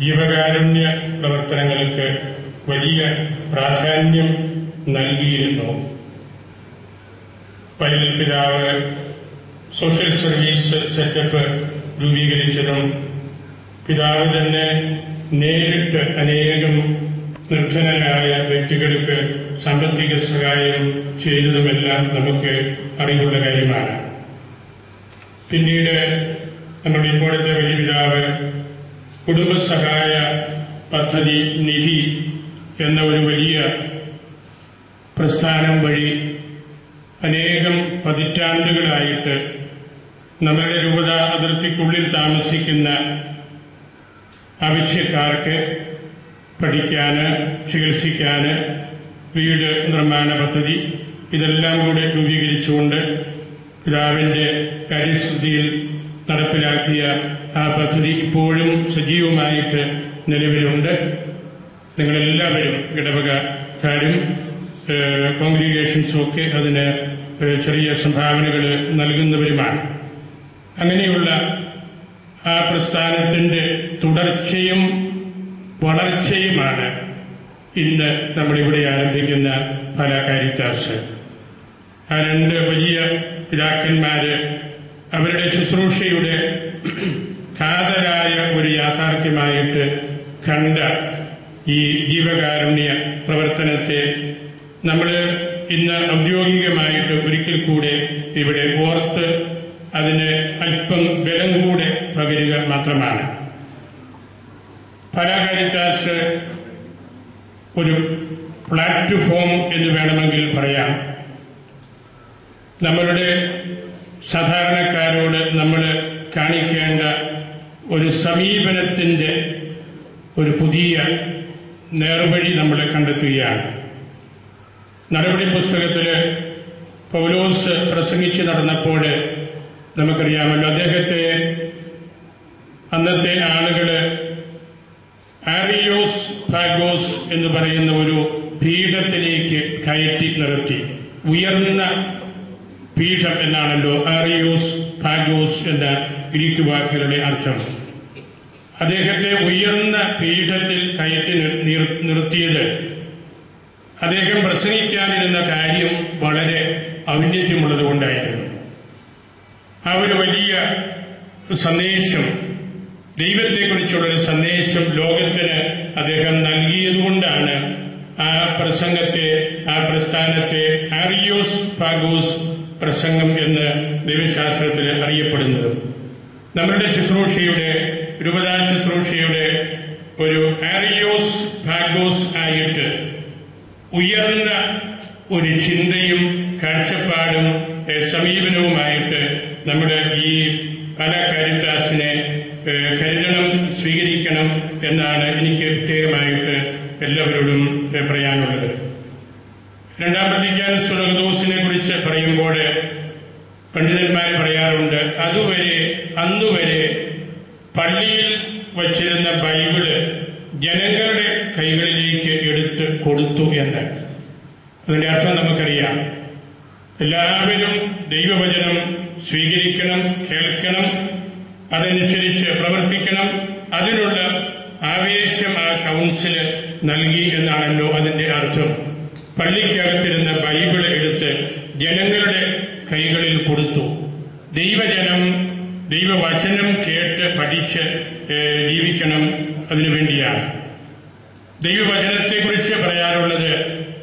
ജീവകാരുണ്യ പ്രവർത്തനങ്ങൾക്ക് വലിയ പ്രാധാന്യം നൽകിയിരുന്നു പൈതൽ പിതാവ് സോഷ്യൽ സർവീസ് സെറ്റപ്പ് രൂപീകരിച്ചതും പിതാവ് തന്നെ നേരിട്ട് അനേകം നിർധനരായ വ്യക്തികൾക്ക് സാമ്പത്തിക സഹായം ചെയ്തതുമെല്ലാം നമുക്ക് അറിവുള്ള കാര്യമാണ് പിന്നീട് നമ്മുടെ ഇപ്പോഴത്തെ വലിയ പിതാവ് കുടുംബസഹായ പദ്ധതി നിധി എന്ന ഒരു വലിയ പ്രസ്ഥാനം വഴി അനേകം പതിറ്റാണ്ടുകളായിട്ട് നമ്മുടെ രൂപത അതിർത്തിക്കുള്ളിൽ താമസിക്കുന്ന ആവശ്യക്കാർക്ക് പഠിക്കാന് ചികിത്സിക്കാന് വീട് നിർമ്മാണ പദ്ധതി ഇതെല്ലാം കൂടെ രൂപീകരിച്ചുകൊണ്ട് പിതാവിന്റെ കാര്യസ്ഥിതിയിൽ നടപ്പിലാക്കിയ ആ പദ്ധതി ഇപ്പോഴും സജീവമായിട്ട് നിലവിലുണ്ട് നിങ്ങളെല്ലാവരും ഇടവകക്കാരും കോൺഗ്രിഗേഷൻസും ഒക്കെ അതിന് ഏഹ്, ചെറിയ സംഭാവനകൾ നൽകുന്നവരുമാണ് അങ്ങനെയുള്ള ആ പ്രസ്ഥാനത്തിന്റെ തുടർച്ചയും വളർച്ചയുമാണ് ഇന്ന് നമ്മളിവിടെ ആരംഭിക്കുന്ന പല കാരിത്താസ് ആ രണ്ട് വലിയ പിതാക്കന്മാര് അവരുടെ ശുശ്രൂഷയുടെ കാതലായ ഒരു യാഥാർത്ഥ്യമായിട്ട് കണ്ട ഈ ജീവകാരുണ്യ പ്രവർത്തനത്തെ നമ്മൾ ഇന്ന് ഔദ്യോഗികമായിട്ട് ഒരിക്കൽ കൂടെ ഇവിടെ ഓർത്ത് അതിന് അല്പം ബലം കൂടെ പകരുക മാത്രമാണ് പരാകാരിത്താസ് ഒരു പ്ലാറ്റ്ഫോം എന്ന് വേണമെങ്കിൽ പറയാം നമ്മളുടെ സാധാരണക്കാരോട് നമ്മൾ കാണിക്കേണ്ട ഒരു സമീപനത്തിന്റെ ഒരു പുതിയ നേർവഴി നമ്മൾ കണ്ടെത്തുകയാണ് നടപടി പുസ്തകത്തില് പൗലോസ് പ്രസംഗിച്ച് നടന്നപ്പോൾ നമുക്കറിയാമല്ലോ അദ്ദേഹത്തെ അന്നത്തെ ആളുകള് ആറിയോസ് ഫാഗോസ് എന്ന് പറയുന്ന ഒരു പീഠത്തിലേക്ക് കയറ്റി നിർത്തി ഉയർന്ന പീഠം എന്നാണല്ലോ ആറിയോസ് ഫാഗോസ് എന്ന ഗ്രീക്ക് വാക്കുകളുടെ അർത്ഥം അദ്ദേഹത്തെ ഉയർന്ന പീഠത്തിൽ കയറ്റി നിർ- നിർ- നിർത്തിയത് അദ്ദേഹം പ്രസംഗിക്കാനിരുന്ന കാര്യം വളരെ ഔന്നത്യമുള്ളത് കൊണ്ടായിരുന്നു ആ ഒരു വലിയ സന്ദേശം ദൈവത്തെക്കുറിച്ചുള്ള ഒരു സന്ദേശം ലോകത്തിന് അദ്ദേഹം നൽകിയതുകൊണ്ടാണ് ആ പ്രസംഗത്തെ ആ പ്രസ്ഥാനത്തെ ആറിയോസ് പാഗോസ് പ്രസംഗം എന്ന് ദൈവശാസ്ത്രത്തിൽ അറിയപ്പെടുന്നത് നമ്മളുടെ ശുശ്രൂഷയുടെ രൂപതാ ശുശ്രൂഷയുടെ ഒരു ആറിയോസ് പാഗോസ് ആയിട്ട് ഉയർന്ന ഒരു ചിന്തയും കാഴ്ചപ്പാടും ഏഹ്, സമീപനവുമായിട്ട് നമ്മുടെ ഈ പല കാരിത്താസിനെ ഏഹ്, കരുതണം സ്വീകരിക്കണം എന്നാണ് എനിക്ക് പ്രത്യേകമായിട്ട് എല്ലാവരോടും ഏഹ്, പറയാനുള്ളത് രണ്ടാം വത്തിക്കാൻ സുലഗദോസിനെ കുറിച്ച് പറയുമ്പോൾ പണ്ഡിതന്മാർ പറയാറുണ്ട് അതുവരെ അന്നുവരെ പള്ളിയിൽ വച്ചിരുന്ന ബൈബിള് ജനങ്ങളുടെ കൈകളിലേക്ക് എടുത്ത് കൊടുത്തു എന്ന് അതിന്റെ അർത്ഥം നമുക്കറിയാം എല്ലാവരും ദൈവവചനം സ്വീകരിക്കണം കേൾക്കണം അതനുസരിച്ച് പ്രവർത്തിക്കണം അതിനുള്ള ആവേശം ആ കൗൺസില് നൽകി എന്നാണല്ലോ അതിന്റെ അർത്ഥം പള്ളിക്കകത്തിരുന്ന ബൈബിൾ എടുത്ത് ജനങ്ങളുടെ കൈകളിൽ കൊടുത്തു ദൈവജനം ദൈവവചനം കേട്ട് പഠിച്ച് ഏഹ്, ജീവിക്കണം അതിനുവേണ്ടിയാണ് ദൈവവചനത്തെക്കുറിച്ച് പറയാറുള്ളത്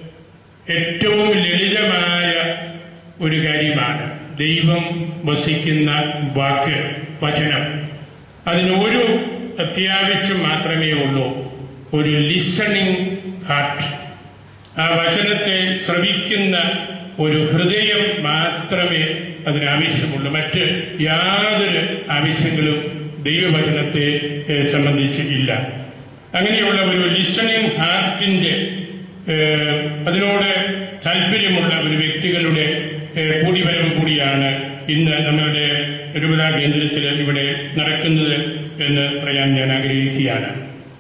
ഏറ്റവും ലളിതമായ ഒരു കാര്യമാണ് ദൈവം വസിക്കുന്ന വാക്ക് വചനം അതിന് ഒരു അത്യാവശ്യം മാത്രമേ ഉള്ളൂ ഒരു ലിസണിങ് ഹാർട്ട് ആ വചനത്തെ ശ്രവിക്കുന്ന ഒരു ഹൃദയം മാത്രമേ അതിന് ആവശ്യമുള്ളൂ മറ്റ് യാതൊരു ആവശ്യങ്ങളും ദൈവവചനത്തെ ഏഹ്, സംബന്ധിച്ച് ഇല്ല അങ്ങനെയുള്ള ഒരു ലിസണിങ് ഹാർട്ടിന്റെ ഏഹ്, അതിനോട് താല്പര്യമുള്ള ഒരു വ്യക്തികളുടെ ഏഹ്, കൂടിവരവ് കൂടിയാണ് ഇന്ന് നമ്മളുടെ രൂപതാ കേന്ദ്രത്തിൽ ഇവിടെ നടക്കുന്നത് എന്ന് പറയാൻ ഞാൻ ആഗ്രഹിക്കുകയാണ്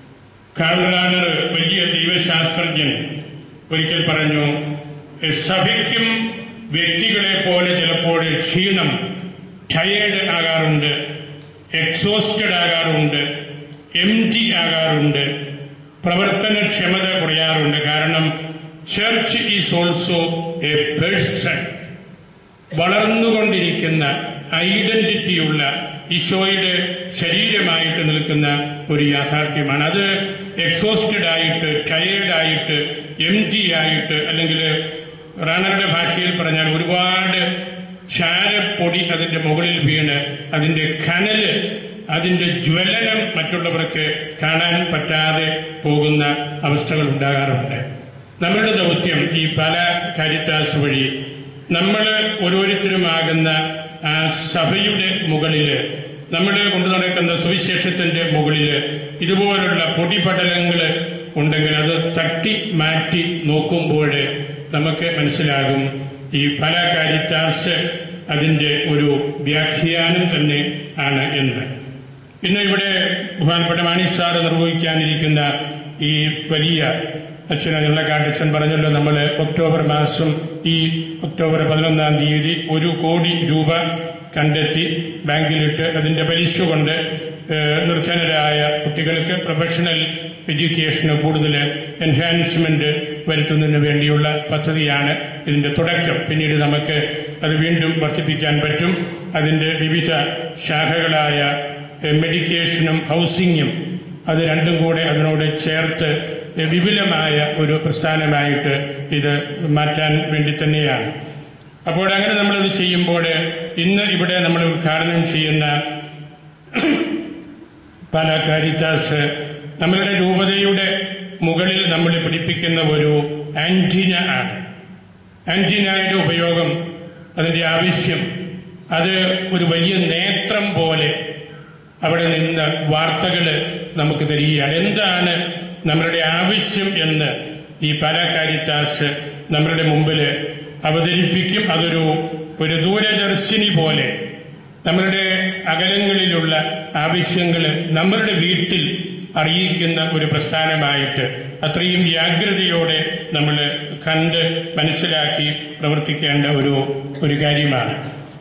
കാർലാനർ വലിയ ദൈവശാസ്ത്രജ്ഞൻ ഒരിക്കൽ പറഞ്ഞു "എ സഭയ്ക്കും വ്യക്തികളെ പോലെ ചിലപ്പോൾ ക്ഷീണം ടയേർഡ് ആകാറുണ്ട് എക്സോസ്റ്റഡ് ആകാറുണ്ട് എം ടി ആകാറുണ്ട് പ്രവർത്തനക്ഷമത കുറയാറുണ്ട് കാരണം church is also a person വളർന്നുകൊണ്ടിരിക്കുന്ന ഐഡന്റിറ്റിയുള്ള ഈശോയുടെ ശരീരമായിട്ട് നിൽക്കുന്ന ഒരു യാഥാർത്ഥ്യമാണ് അത് എക്സോസ്റ്റഡ് ആയിട്ട് ടയേർഡ് ആയിട്ട് എം ടി ആയിട്ട് അല്ലെങ്കിൽ റാണറുടെ ഭാഷയിൽ പറഞ്ഞാൽ ഒരുപാട് ചാരപ്പൊടി അതിന്റെ മുകളിൽ വീണ് അതിന്റെ കനല് അതിന്റെ ജ്വലനം മറ്റുള്ളവർക്ക് കാണാൻ പറ്റാതെ പോകുന്ന അവസ്ഥകൾ ഉണ്ടാകാറുണ്ട് നമ്മളുടെ ദൗത്യം ഈ പല കാരിത്താസ് വഴി നമ്മൾ ഓരോരുത്തരുമാകുന്ന ആ സഭയുടെ മുകളില് നമ്മൾ കൊണ്ടു നടക്കുന്ന സുവിശേഷത്തിന്റെ മുകളില് ഇതുപോലുള്ള പൊടിപടലങ്ങൾ ഉണ്ടെങ്കിൽ അത് തട്ടി മാറ്റി നോക്കുമ്പോൾ നമുക്ക് മനസ്സിലാകും ഈ പല കാരിത്താസ് അതിന്റെ ഒരു വ്യാഖ്യാനം തന്നെ ആണ് എന്ന് ഇന്ന് ഇവിടെ ബഹുമാനപ്പെട്ട മാണി സാറ് നിർവഹിക്കാനിരിക്കുന്ന ഈ വലിയ അച്ഛൻ ഞങ്ങളെക്കാട്ടച്ഛൻ പറഞ്ഞല്ലോ നമ്മൾ ഒക്ടോബർ മാസം ഈ ഒക്ടോബർ പതിനൊന്നാം തീയതി ഒരു കോടി രൂപ കണ്ടെത്തി ബാങ്കിലിട്ട് അതിന്റെ പലിശ കൊണ്ട് ഏഹ്, നിർധനരായ കുട്ടികൾക്ക് പ്രൊഫഷണൽ എഡ്യൂക്കേഷന് കൂടുതൽ എൻഹാൻസ്മെന്റ് വരുത്തുന്നതിന് വേണ്ടിയുള്ള പദ്ധതിയാണ് ഇതിന്റെ തുടക്കം പിന്നീട് നമുക്ക് അത് വീണ്ടും വർദ്ധിപ്പിക്കാൻ പറ്റും അതിന്റെ വിവിധ ശാഖകളായ ഏഹ്, മെഡിക്കേഷനും ഹൗസിങ്ങും അത് രണ്ടും കൂടെ അതിനോട് ചേർത്ത് വിപുലമായ ഒരു പ്രസ്ഥാനമായിട്ട് ഇത് മാറ്റാൻ വേണ്ടി തന്നെയാണ് അപ്പോൾ അങ്ങനെ നമ്മളിത് ചെയ്യുമ്പോൾ ഇന്ന് ഇവിടെ നമ്മൾ ഉദ്ഘാടനം ചെയ്യുന്ന പല കാരിത്താസ് നമ്മളുടെ രൂപതയുടെ മുകളിൽ നമ്മൾ പിടിപ്പിക്കുന്ന ഒരു ആന്റിന ആണ് ആന്റിനയുടെ ഉപയോഗം അതിന്റെ ആവശ്യം അത് ഒരു വലിയ നേത്രം പോലെ അവിടെ നിന്ന് വാർത്തകൾ നമുക്ക് തരികയാണ് എന്താണ് നമ്മളുടെ ആവശ്യം എന്ന് ഈ പല കാരിത്താസ് നമ്മളുടെ മുമ്പിൽ അവതരിപ്പിക്കും അതൊരു ഒരു ദൂരദർശിനി പോലെ നമ്മളുടെ അകലങ്ങളിലുള്ള ആവശ്യങ്ങൾ നമ്മളുടെ വീട്ടിൽ അറിയിക്കുന്ന ഒരു പ്രസ്ഥാനമായിട്ട് അത്രയും വ്യാഗ്രതയോടെ നമ്മൾ കണ്ട് മനസ്സിലാക്കി പ്രവർത്തിക്കേണ്ട ഒരു ഒരു കാര്യമാണ്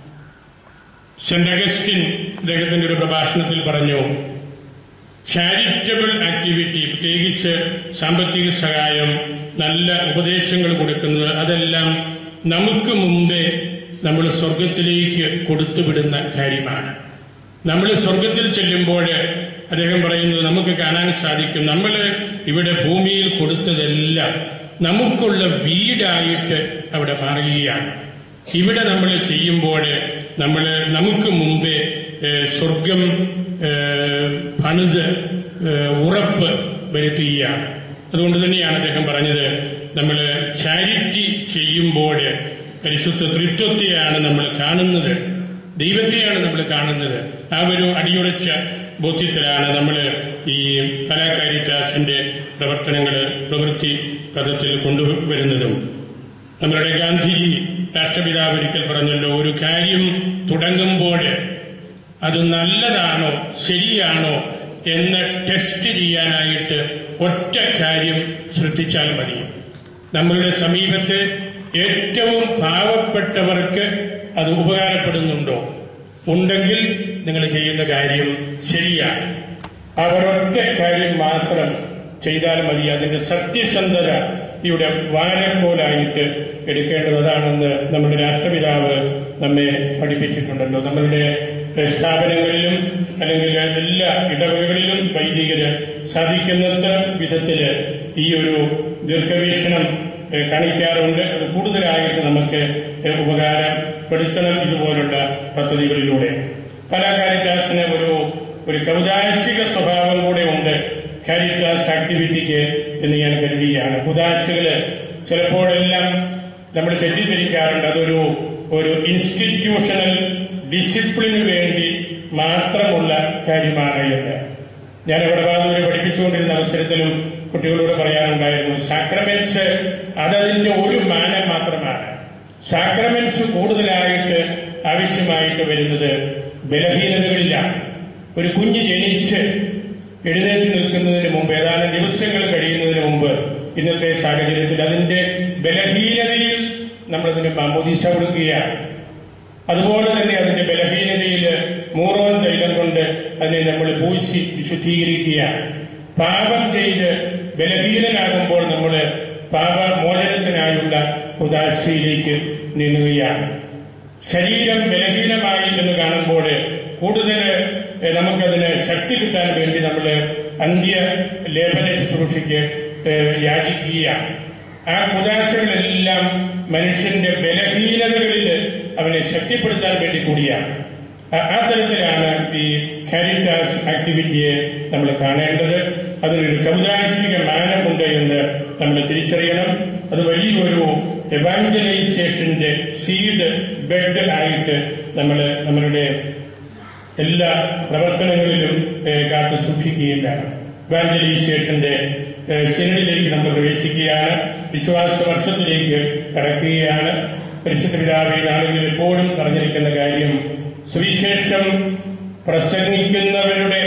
സെന്റ് അഗസ്റ്റിൻ അദ്ദേഹത്തിന്റെ ഒരു പ്രഭാഷണത്തിൽ പറഞ്ഞു ചാരിറ്റബിൾ ആക്ടിവിറ്റി പ്രത്യേകിച്ച് സാമ്പത്തിക സഹായം നല്ല ഉപദേശങ്ങൾ കൊടുക്കുന്നത് അതെല്ലാം നമുക്ക് മുമ്പേ നമ്മൾ സ്വർഗത്തിലേക്ക് കൊടുത്തുവിടുന്ന കാര്യമാണ് നമ്മൾ സ്വർഗത്തിൽ ചെല്ലുമ്പോൾ അദ്ദേഹം പറയുന്നത് നമുക്ക് കാണാൻ സാധിക്കും നമ്മൾ ഇവിടെ ഭൂമിയിൽ കൊടുത്തതെല്ലാം നമുക്കുള്ള വീടായിട്ട് അവിടെ മാറുകയാണ് ഇവിടെ നമ്മൾ ചെയ്യുമ്പോൾ നമ്മൾ നമുക്ക് മുമ്പേ ഏഹ്, സ്വർഗം ഏഹ്, പണിത് ഏഹ്, ഉറപ്പ് വരുത്തുകയാണ് അതുകൊണ്ട് തന്നെയാണ് അദ്ദേഹം പറഞ്ഞത് നമ്മൾ ചാരിറ്റി ചെയ്യുമ്പോൾ പരിശുദ്ധ തൃത്വത്തെയാണ് നമ്മൾ കാണുന്നത് ദൈവത്തെയാണ് നമ്മൾ കാണുന്നത് ആ ഒരു അടിയുറച്ച ബോധ്യത്തിലാണ് നമ്മൾ ഈ പരാകാരിറ്റാസിന്റെ പ്രവർത്തനങ്ങൾ പ്രവൃത്തി പദത്തിൽ കൊണ്ടുവരുന്നതും നമ്മളുടെ ഗാന്ധിജി രാഷ്ട്രപിതാവ് ഒരിക്കൽ പറഞ്ഞല്ലോ ഒരു കാര്യം തുടങ്ങുമ്പോൾ അത് നല്ലതാണോ ശരിയാണോ എന്ന് ടെസ്റ്റ് ചെയ്യാനായിട്ട് ഒറ്റ കാര്യം ശ്രദ്ധിച്ചാൽ മതി നമ്മളുടെ സമീപത്ത് ഏറ്റവും പാവപ്പെട്ടവർക്ക് അത് ഉപകാരപ്പെടുന്നുണ്ടോ ഉണ്ടെങ്കിൽ നിങ്ങൾ ചെയ്യുന്ന കാര്യം ശരിയാണ് അവരൊറ്റ കാര്യം മാത്രം ചെയ്താൽ മതി അതിന്റെ സത്യസന്ധത ഇവിടെ വാനക്കോലായിട്ട് എടുക്കേണ്ടതാണെന്ന് നമ്മുടെ രാഷ്ട്രപിതാവ് നമ്മെ പഠിപ്പിച്ചിട്ടുണ്ടല്ലോ നമ്മളുടെ ഏഹ്, സ്ഥാപനങ്ങളിലും അല്ലെങ്കിൽ എല്ലാ ഇടവകളിലും വൈദികര് സാധിക്കുന്നത്ര വിധത്തില് ഈ ഒരു ദീർഘവീക്ഷണം ഏഹ്, കാണിക്കാറുണ്ട് അത് കൂടുതലായിട്ട് നമുക്ക് ഏഹ്, ഉപകാരപ്പെടുത്തണം ഇതുപോലുള്ള പദ്ധതികളിലൂടെ പല കാരിറ്റാസിന് ഒരു ഒരു കൗതാശിക സ്വഭാവം കൂടെ ഉണ്ട് കാരിറ്റാസ് ആക്ടിവിറ്റിക്ക് എന്ന് ഞാൻ കരുതുകയാണ് ഉദാശകള് ചിലപ്പോഴെല്ലാം നമ്മൾ തെറ്റിദ്ധരിക്കാറുണ്ട് അതൊരു ഒരു ഇൻസ്റ്റിറ്റ്യൂഷണൽ ഡിസിപ്ലിന് വേണ്ടി മാത്രമുള്ള കാര്യമാണ് എന്ന് ഞാൻ ഇവിടെ ബാദൂര് പഠിപ്പിച്ചുകൊണ്ടിരുന്ന അവസരത്തിലും കുട്ടികളോട് പറയാനുണ്ടായിരുന്നു സാക്രമെന്റ്സ് അതതിന്റെ ഒരു മാനം മാത്രമാണ് സാക്രമെന്റ്സ് കൂടുതലായിട്ട് ആവശ്യമായിട്ട് വരുന്നത് ബലഹീനതകളിലാണ് ഒരു കുഞ്ഞ് ജനിച്ച് എഴുന്നേറ്റ് നിൽക്കുന്നതിന് മുമ്പ് ഏതാനും ദിവസങ്ങൾ കഴിയുന്നതിന് മുമ്പ് ഇന്നത്തെ സാഹചര്യത്തിൽ അതിന്റെ ബലഹീനതയിൽ നമ്മളതിന് മാമോദീസ കൊടുക്കുകയാണ് അതുപോലെ തന്നെ അതിന്റെ ബലഹീനതയിൽ മൂറോൻ തൈലം കൊണ്ട് അതിനെ നമ്മൾ പൂശി വിശുദ്ധീകരിക്കുകയാണ് പാപം ചെയ്ത് ബലഹീനനാകുമ്പോൾ നമ്മൾ പാപമോചനത്തിനായുള്ള ഉദാശയിലേക്ക് നീങ്ങുകയാണ് ശരീരം ബലഹീനമായി എന്ന് കാണുമ്പോൾ കൂടുതൽ ഏഹ്, നമുക്കതിന് ശക്തി കിട്ടാൻ വേണ്ടി നമ്മൾ അന്ത്യ ലേപന ശുശ്രൂഷയ്ക്ക് ഏഹ്, യാചിക്കുകയാണ് ആ ഉദാശകളെല്ലാം മനുഷ്യന്റെ ബലഹീനതകളിൽ അവനെ ശക്തിപ്പെടുത്താൻ വേണ്ടി കൂടിയാണ് ആ- ആ തരത്തിലാണ് ഈ കാരിറ്റാസ് ആക്ടിവിറ്റിയെ നമ്മൾ കാണേണ്ടത് അതിനൊരു കൗതാശിക മാനമുണ്ട് എന്ന് നമ്മൾ തിരിച്ചറിയണം അത് വലിയൊരു എവാഞ്ചലൈസേഷന്റെ സീഡ് ബെഡ് ആയിട്ട് നമ്മൾ നമ്മളുടെ എല്ലാ പ്രവർത്തനങ്ങളിലും ഏഹ്, കാത്തു സൂക്ഷിക്കുകയും വേണം ഇവാഞ്ചലൈസേഷന്റെ ഏഹ്, സിനഡിലേക്ക് നമ്മൾ പ്രവേശിക്കുകയാണ് വിശ്വാസ വർഷത്തിലേക്ക് കടക്കുകയാണ് പരിശുദ്ധ പിതാവെ നാളുകളിൽ എപ്പോഴും പറഞ്ഞിരിക്കുന്ന കാര്യം സുവിശേഷം പ്രസംഗിക്കുന്നവരുടെ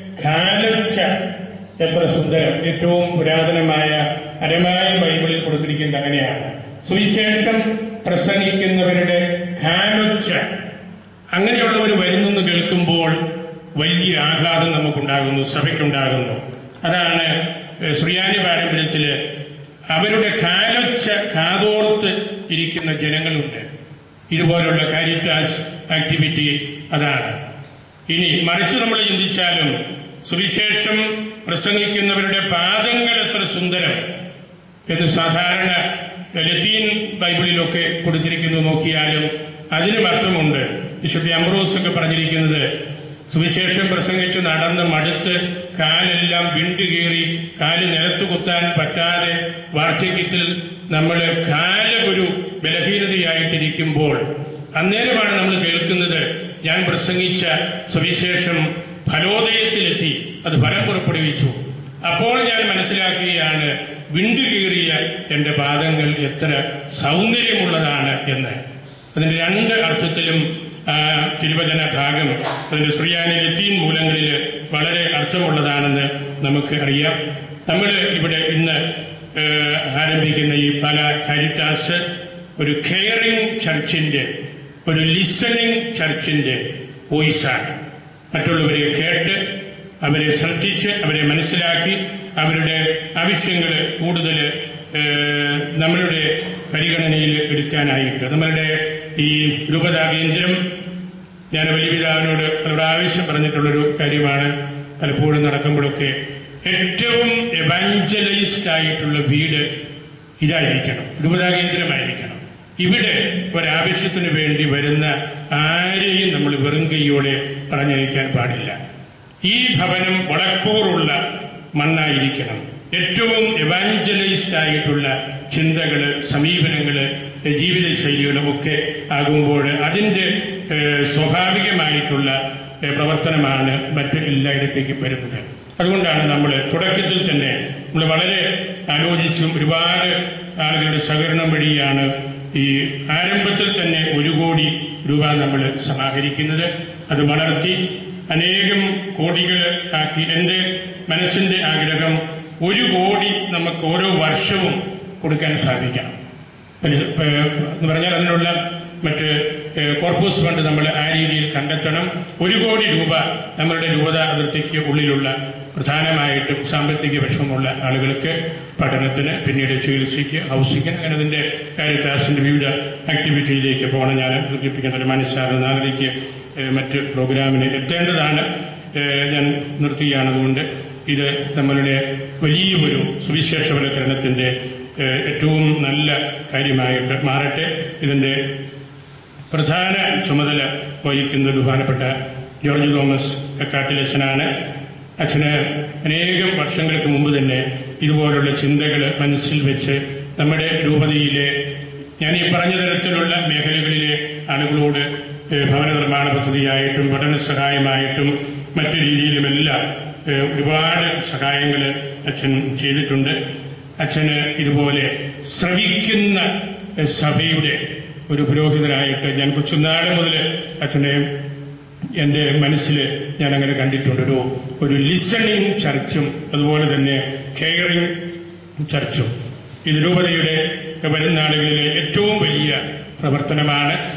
കാലച്ച എത്ര സുന്ദരം ഏറ്റവും പുരാതനമായ അരമായ ബൈബിളിൽ കൊടുത്തിരിക്കുന്നത് അങ്ങനെയാണ് സുവിശേഷം പ്രസംഗിക്കുന്നവരുടെ കാലൊച്ച അങ്ങനെയുള്ളവർ വരുന്നെന്ന് കേൾക്കുമ്പോൾ വലിയ ആഹ്ലാദം നമുക്കുണ്ടാകുന്നു സഭയ്ക്കുണ്ടാകുന്നു അതാണ് ഏഹ്, സുറിയാനി പാരമ്പര്യത്തില് അവരുടെ കാലൊച്ച കാതോർത്ത് ഇരിക്കുന്ന ജനങ്ങളുണ്ട് ഇതുപോലുള്ള കാരിറ്റാസ് ആക്ടിവിറ്റി അതാണ് ഇനി മറിച്ച് നമ്മൾ ചിന്തിച്ചാലും സുവിശേഷം പ്രസംഗിക്കുന്നവരുടെ പാദങ്ങൾ എത്ര സുന്ദരം എന്ന് സാധാരണ ലത്തീൻ ബൈബിളിലൊക്കെ കൊടുത്തിരിക്കുന്നു നോക്കിയാലും അതിനും അർത്ഥമുണ്ട് വിശുദ്ധ അംബ്രോസ് ഒക്കെ പറഞ്ഞിരിക്കുന്നത് സുവിശേഷം പ്രസംഗിച്ച് നടന്ന് മടുത്ത് കാലെല്ലാം വിണ്ടുകീറി കാല് നിലത്ത് കുത്താൻ പറ്റാതെ വാർദ്ധക്യത്തിൽ നമ്മൾ കാല് ഒരു ബലഹീനതയായിട്ടിരിക്കുമ്പോൾ അന്നേരമാണ് നമ്മൾ കേൾക്കുന്നത് ഞാൻ പ്രസംഗിച്ച സുവിശേഷം ഫലോദയത്തിലെത്തി അത് ഫലം പുറപ്പെടുവിച്ചു അപ്പോൾ ഞാൻ മനസ്സിലാക്കുകയാണ് വിണ്ടുകീറിയ എന്റെ പാദങ്ങൾ എത്ര സൗന്ദര്യമുള്ളതാണ് എന്ന് അതിന്റെ രണ്ട് അർത്ഥത്തിലും ആ, തിരുവചന ഭാഗം അതിന്റെ സുറിയാനി ലത്തീൻ മൂലങ്ങളിൽ വളരെ അർത്ഥമുള്ളതാണെന്ന് നമുക്ക് അറിയാം നമ്മൾ ഇവിടെ ഇന്ന് ഏഹ്, ആരംഭിക്കുന്ന ഈ പല കാരിറ്റാസ് ഒരു കെയറിംഗ് ചർച്ചിന്റെ ഒരു ലിസണിംഗ് ചർച്ചിന്റെ വോയിസാണ് മറ്റുള്ളവരെ കേട്ട് അവരെ ശ്രദ്ധിച്ച് അവരെ മനസ്സിലാക്കി അവരുടെ ആവശ്യങ്ങൾ കൂടുതൽ ഏഹ്, നമ്മളുടെ പരിഗണനയിൽ എടുക്കാനായിട്ട് നമ്മളുടെ ഈ രൂപതാ കേന്ദ്രം ഞാൻ വലിയ പിതാവിനോട് അവരുടെ ആവശ്യം പറഞ്ഞിട്ടുള്ളൊരു കാര്യമാണ് പലപ്പോഴും നടക്കുമ്പോഴൊക്കെ ഏറ്റവും എവാഞ്ചലൈസ്ഡ് ആയിട്ടുള്ള വീട് ഇതായിരിക്കണം രൂപതാ കേന്ദ്രമായിരിക്കണം ഇവിടെ ഒരാവശ്യത്തിന് വേണ്ടി വരുന്ന ആരെയും നമ്മൾ വെറും കൈയോടെ പറഞ്ഞയക്കാൻ പാടില്ല ഈ ഭവനം വളക്കൂറുള്ള മണ്ണായിരിക്കണം ഏറ്റവും എവാഞ്ചലൈസ്ഡ് ആയിട്ടുള്ള ചിന്തകള് സമീപനങ്ങള് ജീവിതശൈലികളും ഒക്കെ ആകുമ്പോൾ അതിന്റെ ഏഹ്, സ്വാഭാവികമായിട്ടുള്ള ഏഹ്, പ്രവർത്തനമാണ് മറ്റ് എല്ലായിടത്തേക്കും വരുന്നത് അതുകൊണ്ടാണ് നമ്മൾ തുടക്കത്തിൽ തന്നെ നമ്മൾ വളരെ ആലോചിച്ചും ഒരുപാട് ആളുകളുടെ സഹകരണം വഴിയാണ് ഈ ആരംഭത്തിൽ തന്നെ ഒരു കോടി രൂപ നമ്മൾ സമാഹരിക്കുന്നത് അത് വളർത്തി അനേകം കോടികൾ ആക്കി എൻ്റെ മനസ്സിന്റെ ആഗ്രഹം ഒരു കോടി നമുക്ക് ഓരോ വർഷവും കൊടുക്കാൻ സാധിക്കണം പരി- പ- എന്ന് പറഞ്ഞാൽ അതിനുള്ള മറ്റ് ഏഹ്, കോർപ്പസ് ഫണ്ട് നമ്മൾ ആ രീതിയിൽ കണ്ടെത്തണം ഒരു കോടി രൂപ നമ്മളുടെ രൂപത അതിർത്തിക്ക് ഉള്ളിലുള്ള പ്രധാനമായിട്ടും സാമ്പത്തിക വിഷമമുള്ള ആളുകൾക്ക് പഠനത്തിന് പിന്നീട് ചികിത്സയ്ക്ക് ഹൗസിങ്ങിന് അങ്ങനെ അതിന്റെ കാരിറ്റാസിന്റെ വിവിധ ആക്ടിവിറ്റിയിലേക്ക് പോകണം ഞാൻ സൂചിപ്പിക്കുന്ന ഒരു മനസ്സാറ് നാലരയ്ക്ക് ഏഹ്, മറ്റ് പ്രോഗ്രാമിന് എത്തേണ്ടതാണ് ഏഹ്, ഞാൻ നിർത്തുകയാണ് അതുകൊണ്ട് ഇത് നമ്മളുടെ വലിയൊരു സുവിശേഷവൽക്കരണത്തിന്റെ ഏഹ്, ഏറ്റവും നല്ല കാര്യമായിട്ട് മാറട്ടെ ഇതിന്റെ പ്രധാന ചുമതല വഹിക്കുന്ന ബഹുമാനപ്പെട്ട ജോർജ് തോമസ് കക്കാട്ടിലച്ഛനാണ് അച്ഛന് അനേകം വർഷങ്ങൾക്ക് മുമ്പ് തന്നെ ഇതുപോലുള്ള ചിന്തകൾ മനസ്സിൽ വെച്ച് നമ്മുടെ രൂപതയിലെ ഞാൻ ഈ പറഞ്ഞ തരത്തിലുള്ള മേഖലകളിലെ ആളുകളോട് ഏഹ്, ഭവന നിർമ്മാണ പദ്ധതിയായിട്ടും പഠന സഹായമായിട്ടും മറ്റു രീതിയിലുമെല്ലാം ഏഹ്, ഒരുപാട് സഹായങ്ങൾ അച്ഛൻ ചെയ്തിട്ടുണ്ട് അച്ഛന് ഇതുപോലെ ശ്രവിക്കുന്ന ഏഹ്, സഭയുടെ ഒരു പുരോഹിതനായിട്ട് ഞാൻ കൊച്ചുനാട് മുതൽ അച്ഛനെ എൻ്റെ മനസ്സിൽ ഞാൻ അങ്ങനെ കണ്ടിട്ടുണ്ട് ഒരു ഒരു ലിസണിങ് ചർച്ചും അതുപോലെ തന്നെ കെയറിങ് ചർച്ചും ഇത് രൂപതയുടെ വരും നാളുകളിലെ ഏറ്റവും വലിയ പ്രവർത്തനമാണ്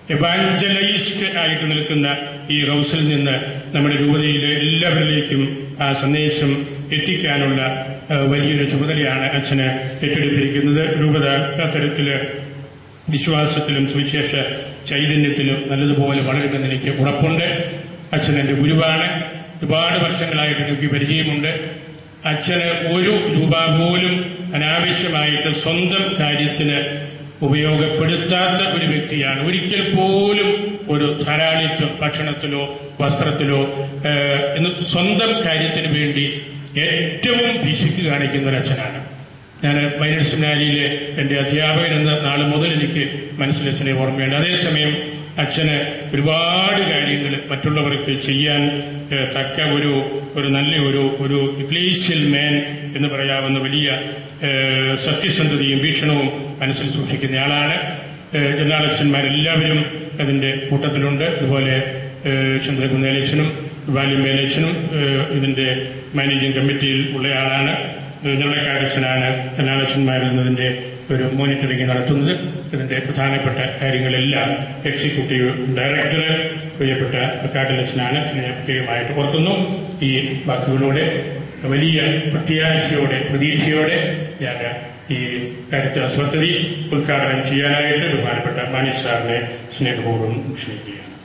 എവാഞ്ചലൈസ്റ്റ് ആയിട്ട് നിൽക്കുന്ന ഈ ഹൗസിൽ നിന്ന് നമ്മുടെ രൂപതയിലെ എല്ലാവരിലേക്കും ആ സന്ദേശം എത്തിക്കാനുള്ള ആ, വലിയൊരു ചുമതലയാണ് അച്ഛന് ഏറ്റെടുത്തിരിക്കുന്നത് രൂപത അത്തരത്തില് വിശ്വാസത്തിലും സുവിശേഷ ചൈതന്യത്തിലും നല്ലതുപോലെ വളരുമെന്ന് എനിക്ക് ഉറപ്പുണ്ട് അച്ഛൻ എൻ്റെ ഗുരുവാണ് ഒരുപാട് വർഷങ്ങളായിട്ട് എനിക്ക് പരിചയമുണ്ട് അച്ഛന് ഒരു രൂപ പോലും അനാവശ്യമായിട്ട് സ്വന്തം കാര്യത്തിന് ഉപയോഗപ്പെടുത്താത്ത ഒരു വ്യക്തിയാണ് ഒരിക്കൽ പോലും ഒരു ധാരാളിത്വം ഭക്ഷണത്തിലോ വസ്ത്രത്തിലോ ഏഹ്, എന്ന് സ്വന്തം കാര്യത്തിന് വേണ്ടി ഏറ്റവും പിശുക്ക് കാണിക്കുന്ന ഒരു അച്ഛനാണ് ഞാൻ മൈനർ സെമിനാരിയിലെ എൻ്റെ അധ്യാപകൻ എന്ന നാൾ മുതൽ എനിക്ക് മനസ്സിലച്ഛനെ ഓർമ്മയുണ്ട് അതേസമയം അച്ഛന് ഒരുപാട് കാര്യങ്ങൾ മറ്റുള്ളവർക്ക് ചെയ്യാൻ ഏഹ്, തക്ക ഒരു ഒരു നല്ല ഒരു ഒരു ഇഗ്ലേഷ്യൽ മാൻ എന്ന് പറയാവുന്ന വലിയ ഏഹ്, സത്യസന്ധതയും വീക്ഷണവും മനസ്സിൽ സൂക്ഷിക്കുന്ന ആളാണ് ഏഹ്, ജനാലച്ഛന്മാരെല്ലാവരും അതിൻ്റെ കൂട്ടത്തിലുണ്ട് അതുപോലെ ഏഹ്, ചന്ദ്രകുന്നേലച്ഛനും വാല്യമേലച്ഛനും ഏഹ്, ഇതിൻ്റെ മാനേജിംഗ് കമ്മിറ്റിയിൽ ഉള്ളയാളാണ് ഞങ്ങളെക്കാടച്ഛനാണ് കലാലക്ഷന്മാരിൽ നിന്നതിന്റെ ഒരു മോണിറ്ററിംഗ് നടത്തുന്നത് ഇതിന്റെ പ്രധാനപ്പെട്ട കാര്യങ്ങളെല്ലാം എക്സിക്യൂട്ടീവ് ഡയറക്ടർ പ്രിയപ്പെട്ട കാട്ടിലക്ഷനാണ് അച്ഛനെ പ്രത്യേകമായിട്ട് ഓർക്കുന്നു ഈ വാക്കുകളോടെ വലിയ പ്രത്യാശയോടെ പ്രതീക്ഷയോടെ ഞാൻ ഈ കാര്യത്തിൽ പദ്ധതി ഉദ്ഘാടനം ചെയ്യാനായിട്ട് ബഹുമാനപ്പെട്ട മാനേജ് സാറിനെ സ്നേഹപൂർവ്വം ക്ഷണിക്കുകയാണ്